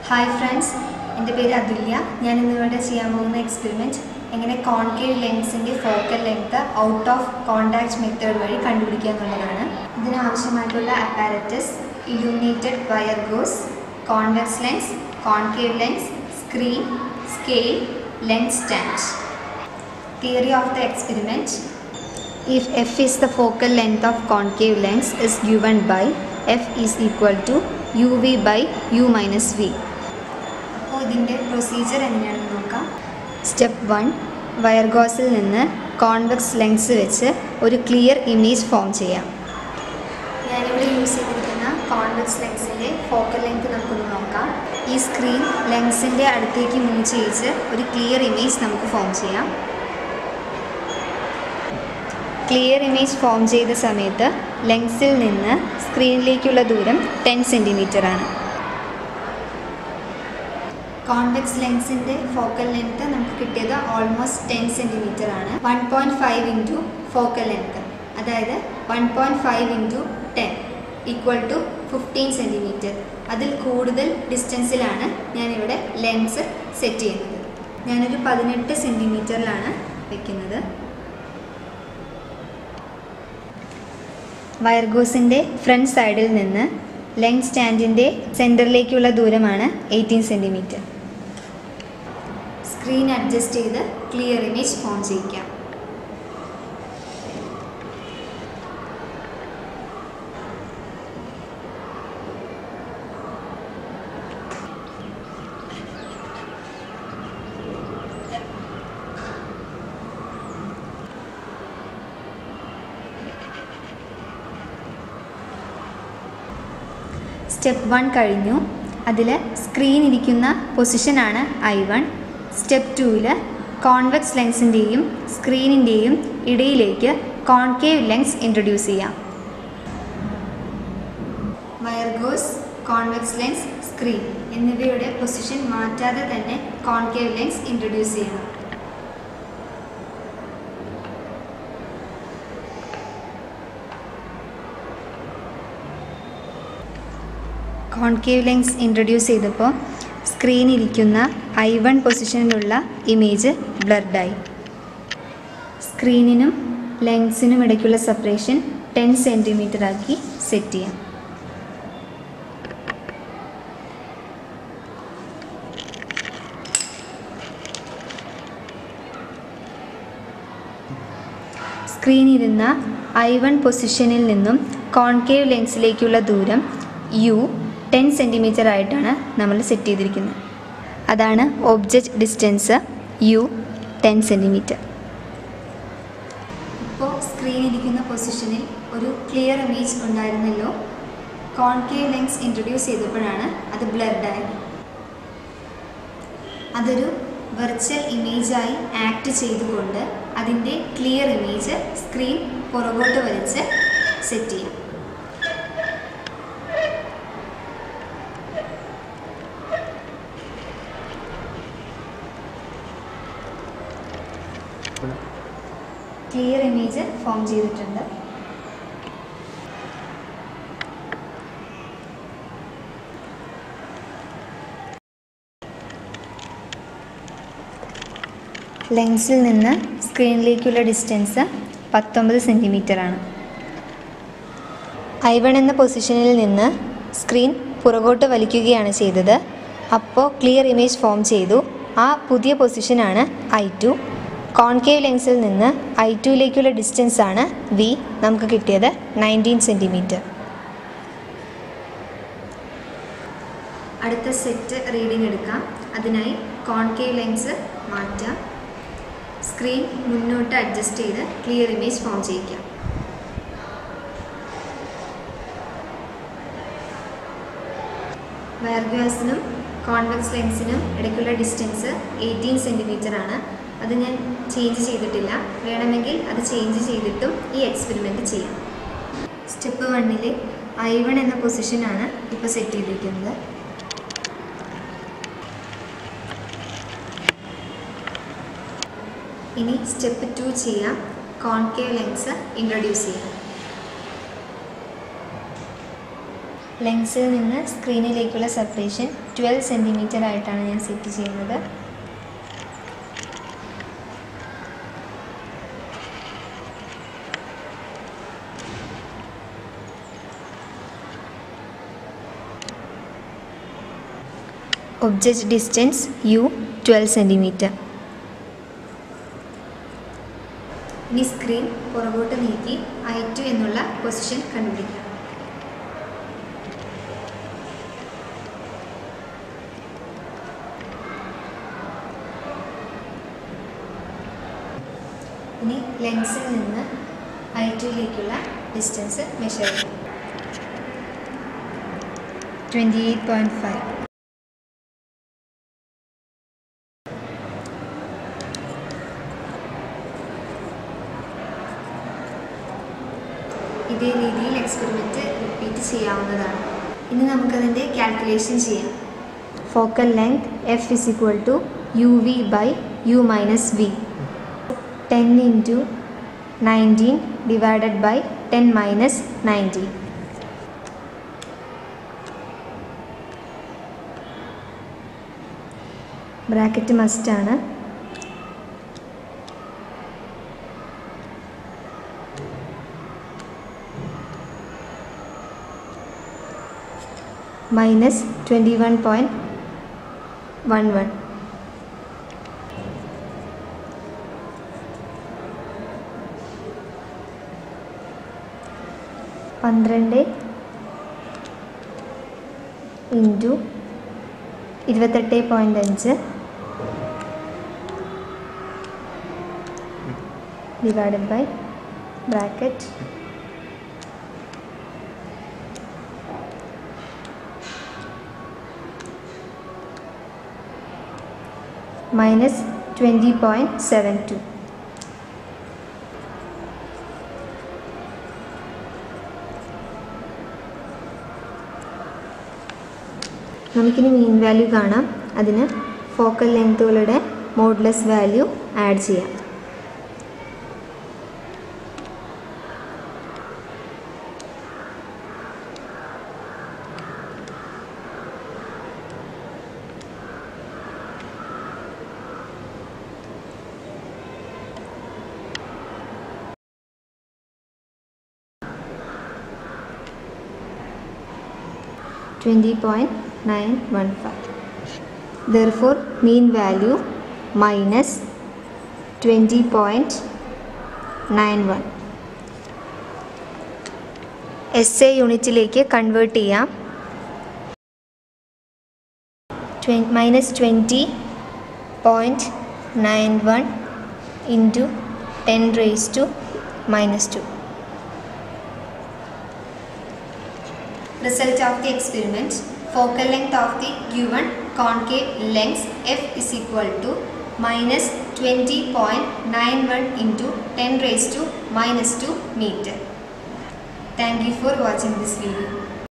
Hi friends എൻ്റെ പേര് അതുല്യ ഞാൻ ഇന്നിവിടെ ചെയ്യാൻ പോകുന്ന എക്സ്പെരിമെൻറ്റ് എങ്ങനെ കോൺകേവ് ലെൻസിൻ്റെ focal length out of contact method വഴി കണ്ടുപിടിക്കുക എന്നുള്ളതാണ് ഇതിനാവശ്യമായിട്ടുള്ള apparatus illuminated wire gauze convex lens concave lens screen scale lens stand theory of the experiment if f is the focal length of concave lens is given by f is equal to uv by u minus v അപ്പോൾ ഇതിൻ്റെ procedure എങ്ങനെയാണെന്ന് നോക്കാം step one വയർഗോസിൽ നിന്ന് convex lens വെച്ച് ഒരു clear image form ചെയ്യാം ഞാനിവിടെ use ചെയ്തിരിക്കുന്ന കോൺവെക്സ് ലെൻസിൻ്റെ ഫോക്കൽ ലെങ്ത് നമുക്കൊന്ന് നോക്കാം ഈ സ്ക്രീൻ ലെൻസിൻ്റെ അടുത്തേക്ക് മൂവ് ചെയ്യിച്ച് ഒരു ക്ലിയർ ഇമേജ് നമുക്ക് ഫോം ചെയ്യാം ക്ലിയർ ഇമേജ് ഫോം ചെയ്ത സമയത്ത് ലെൻസിൽ നിന്ന് സ്ക്രീനിലേക്കുള്ള ദൂരം ടെൻ സെൻറ്റിമീറ്റർ ആണ് കോൺവെക്സ് ലെൻസിൻ്റെ ഫോക്കൽ ലെങ്ത് നമുക്ക് കിട്ടിയത് ഓൾമോസ്റ്റ് ടെൻ സെൻറ്റിമീറ്റർ ആണ് one point five into focal length അതായത് one point five into ten equal to fifteen centimetre അതിൽ കൂടുതൽ ഡിസ്റ്റൻസിലാണ് ഞാനിവിടെ ലെൻസ് സെറ്റ് ചെയ്യുന്നത് ഞാനൊരു പതിനെട്ട് സെൻറ്റിമീറ്ററിലാണ് വെക്കുന്നത് വയർഗോസിൻ്റെ ഫ്രണ്ട് സൈഡിൽ നിന്ന് ലെങ് സ്റ്റാൻഡിൻ്റെ സെൻറ്ററിലേക്കുള്ള ദൂരമാണ് എയ്റ്റീൻ സെൻറ്റിമീറ്റർ സ്ക്രീൻ അഡ്ജസ്റ്റ് ചെയ്ത് ക്ലിയർ ഇമേജ് ഫോം ചെയ്യിക്കാം സ്റ്റെപ്പ് വൺ കഴിഞ്ഞു അതിൽ സ്ക്രീൻ ഇരിക്കുന്ന പൊസിഷനാണ് ഐ വൺ സ്റ്റെപ്പ് ടൂവിൽ കോൺവെക്സ് ലെൻസിൻ്റെയും സ്ക്രീനിൻ്റെയും ഇടയിലേക്ക് കോൺകേവ് ലെൻസ് ഇൻട്രൊഡ്യൂസ് ചെയ്യാം വയർഗോസ് കോൺവെക്സ് ലെൻസ് സ്ക്രീൻ എന്നിവയുടെ പൊസിഷൻ മാറ്റാതെ തന്നെ കോൺകേവ് ലെൻസ് ഇൻട്രൊഡ്യൂസ് ചെയ്യണം കോൺകേവ് ലെൻസ് ഇൻട്രൊഡ്യൂസ് ചെയ്തപ്പോൾ സ്ക്രീനിരിക്കുന്ന ഐ വൺ പൊസിഷനിലുള്ള ഇമേജ് ബ്ലർഡായി സ്ക്രീനിനും ലെൻസിനും ഇടയ്ക്കുള്ള സെപ്പറേഷൻ ടെൻ സെൻറ്റിമീറ്റർ ആക്കി സെറ്റ് ചെയ്യാം സ്ക്രീനിരുന്ന ഐ വൺ പൊസിഷനിൽ നിന്നും കോൺകേവ് ലെൻസിലേക്കുള്ള ദൂരം യു ടെൻ സെൻറ്റിമീറ്റർ ആയിട്ടാണ് നമ്മൾ സെറ്റ് ചെയ്തിരിക്കുന്നത് അതാണ് object distance U ten centimetre ഇപ്പോൾ സ്ക്രീൻ ഇരിക്കുന്ന പൊസിഷനിൽ ഒരു ക്ലിയർ ഇമേജ് ഉണ്ടായിരുന്നല്ലോ കോൺകേവ് ലെൻസ് ഇൻട്രൊഡ്യൂസ് ചെയ്തപ്പോഴാണ് അത് ബ്ലഡായത് അതൊരു വെർച്വൽ ഇമേജായി ആക്ട് ചെയ്തുകൊണ്ട് അതിൻ്റെ ക്ലിയർ ഇമേജ് സ്ക്രീൻ പുറകോട്ട് വലിച്ച് സെറ്റ് ചെയ്യാം ക്ലിയർ ഇമേജ് ഫോം ചെയ്തിട്ടുണ്ട് ലെൻസിൽ നിന്ന് സ്ക്രീനിലേക്കുള്ള ഡിസ്റ്റൻസ് പത്തൊമ്പത് സെൻറ്റിമീറ്റർ ആണ് ഐ വൺ എന്ന പൊസിഷനിൽ നിന്ന് സ്ക്രീൻ പുറകോട്ട് വലിക്കുകയാണ് ചെയ്തത് അപ്പോൾ ക്ലിയർ ഇമേജ് ഫോം ചെയ്തു ആ പുതിയ പൊസിഷനാണ് ഐ ടു കോൺകേവ് ലെൻസിൽ നിന്ന് ഐ ടുയിലേക്കുള്ള ഡിസ്റ്റൻസ് ആണ് വി നമുക്ക് കിട്ടിയത് നയൻറ്റീൻ സെൻറ്റിമീറ്റർ അടുത്ത സെറ്റ് റീഡിംഗ് എടുക്കാം അതിനായി കോൺകേവ് ലെൻസ് മാറ്റാം സ്ക്രീൻ മുന്നോട്ട് അഡ്ജസ്റ്റ് ചെയ്ത് ക്ലിയർ ഇമേജ് ഫോം ചെയ്യിക്കാം വയർഗ്യാസിനും കോൺവെക്സ് ലെൻസിനും ഇടയ്ക്കുള്ള ഡിസ്റ്റൻസ് എയ്റ്റീൻ സെൻറ്റിമീറ്റർ ആണ് അത് ഞാൻ ചേഞ്ച് ചെയ്തിട്ടില്ല വേണമെങ്കിൽ അത് ചേഞ്ച് ചെയ്തിട്ടും ഈ എക്സ്പെരിമെൻറ്റ് ചെയ്യാം സ്റ്റെപ്പ് വണ്ണിൽ ഐ വൺ എന്ന പൊസിഷനാണ് ഇപ്പോൾ സെറ്റ് ചെയ്തിരിക്കുന്നത് ഇനി സ്റ്റെപ്പ് ടു ചെയ്യാം കോൺകേവ് ലെൻസ് ഇൻട്രൊഡ്യൂസ് ചെയ്യാം ലെൻസിൽ നിന്ന് സ്ക്രീനിലേക്കുള്ള സെപ്പറേഷൻ ട്വൽവ് സെൻറ്റിമീറ്റർ ആയിട്ടാണ് ഞാൻ സെറ്റ് ചെയ്യുന്നത് object distance U twelve centimetre ഇനി സ്ക്രീൻ പുറകോട്ട് നീക്കി ഐ ടു എന്നുള്ള പൊസിഷൻ കണ്ടുപിടിക്കുക ഇനി ലെൻസിൽ നിന്ന് ഐ ടുയിലേക്കുള്ള ഡിസ്റ്റൻസ് മെഷർ ചെയ്യാം ട്വൻറ്റി എയ്റ്റ് പോയിൻറ്റ് ഫൈവ് ഇതേ രീതിയിൽ എക്സ്പെരിമെൻറ്റ് റിപ്പീറ്റ് ചെയ്യാവുന്നതാണ് ഇനി നമുക്കതിൻ്റെ കാൽക്കുലേഷൻ ചെയ്യാം focal length F is equal to U V by U minus V ten into nineteen divided by ten minus nineteen bracket മസ്റ്റാണ് minus twenty one point one one പന്ത്രണ്ട് into ഇരുപത്തെട്ട് point അഞ്ച് divided by bracket minus twenty point seven two നമുക്കിനി mean value കാണാം അതിന് ഫോക്കൽ ലെങ്ത്തുകളുടെ മോഡ്ലെസ് value add ചെയ്യാം twenty point nine one five therefore mean value minus twenty point nine one S I യൂണിറ്റിലേക്ക് convert ചെയ്യാം minus twenty point nine one into ten raise to minus two Result of the experiment focal length of the given concave lens f is equal to minus 20.91 into 10 raised to minus 2 meter. Thank you for watching this video.